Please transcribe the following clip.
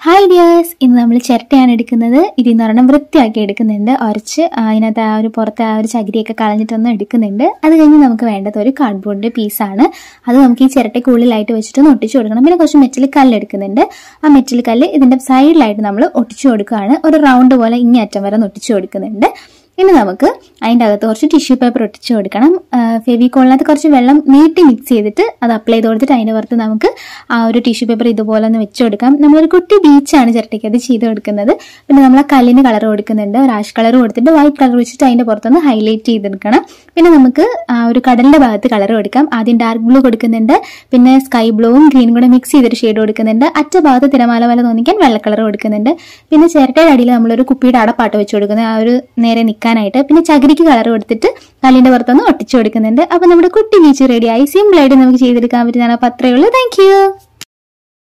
hi dears ഇന്ന് നമ്മൾ ചിരട്ടയാണ് എടുക്കുന്നത് ഇതിൽ നിന്ന് ഒരെണ്ണം വൃത്തിയാക്കി എടുക്കുന്നുണ്ട് ഉരച്ച് അതിനകത്ത് ആ ഒരു പുറത്തെ ആ ഒരു ചകിരിയൊക്കെ കളഞ്ഞിട്ടൊന്ന് എടുക്കുന്നുണ്ട് അത് കഴിഞ്ഞ് നമുക്ക് വേണ്ടത് ഒരു കാർഡ്ബോർഡിന്റെ പീസാണ് അത് നമുക്ക് ഈ ചിരട്ടയ്ക്കുള്ളിലായിട്ട് വെച്ചിട്ട് ഒട്ടിച്ചു കൊടുക്കണം പിന്നെ കുറച്ച് മെറ്റൽ കല്ല് എടുക്കുന്നുണ്ട് ആ മെറ്റൽ കല്ല് ഇതിന്റെ സൈഡിലായിട്ട് നമ്മൾ ഒട്ടിച്ചു കൊടുക്കുകയാണ് ഒരു റൗണ്ട് പോലെ ഇങ്ങേ അറ്റം വരെ ഒന്ന് ഒട്ടിച്ചു കൊടുക്കുന്നുണ്ട് ഇനി നമുക്ക് അതിൻ്റെ അകത്ത് കുറച്ച് ടിഷ്യൂ പേപ്പർ ഒട്ടിച്ചു കൊടുക്കണം ഫെവിക്കോളിനകത്ത് കുറച്ച് വെള്ളം നീട്ടി മിക്സ് ചെയ്തിട്ട് അത് അപ്ലൈ ചെയ്ത് കൊടുത്തിട്ട് അതിൻ്റെ പുറത്ത് നമുക്ക് ആ ഒരു ടിഷ്യൂ പേപ്പർ ഇതുപോലെ ഒന്ന് വെച്ച് കൊടുക്കാം നമ്മളൊരു കുട്ടി ബീച്ചാണ് ചിരട്ടയ്ക്ക് അത് ചെയ്ത് കൊടുക്കുന്നത് പിന്നെ നമ്മൾ ആ കല്ലിന് കളർ കൊടുക്കുന്നുണ്ട് ഒരു ആഷ് കളർ കൊടുത്തിട്ട് വൈറ്റ് കളർ വെച്ചിട്ട് അതിൻ്റെ പുറത്തൊന്ന് ഹൈലൈറ്റ് ചെയ്തെടുക്കണം പിന്നെ നമുക്ക് ആ ഒരു കടലിൻ്റെ ഭാഗത്ത് കളർ കൊടുക്കാം ആദ്യം ഡാർക്ക് ബ്ലൂ കൊടുക്കുന്നുണ്ട് പിന്നെ സ്കൈ ബ്ലൂവും ഗ്രീനും കൂടെ മിക്സ് ചെയ്തിട്ട് ഷെയ്ഡ് കൊടുക്കുന്നുണ്ട് അറ്റ ഭാഗത്ത് തിരമാല പോലെ തോന്നിക്കാൻ വെള്ള കളർ കൊടുക്കുന്നുണ്ട് പിന്നെ ചിരട്ടയുടെ അടിയിൽ നമ്മളൊരു കുപ്പിയുടെ അടപ്പാട്ട് വെച്ച് കൊടുക്കുന്നത് ആ ഒരു നേരെ നിൽക്കാനായിട്ട് പിന്നെ ചകിരിക്ക് കളർ കൊടുത്തിട്ട് കല്ലിന്റെ പുറത്തൊന്ന് ഒട്ടിച്ചു കൊടുക്കുന്നുണ്ട് അപ്പൊ നമ്മുടെ കുട്ടി ബീച്ച് റെഡിയായി സിമ്പിൾ ആയിട്ട് നമുക്ക് ചെയ്തെടുക്കാൻ പറ്റുന്നതാണ് അപ്പൊ അത്രയേ ഉള്ളൂ താങ്ക് യു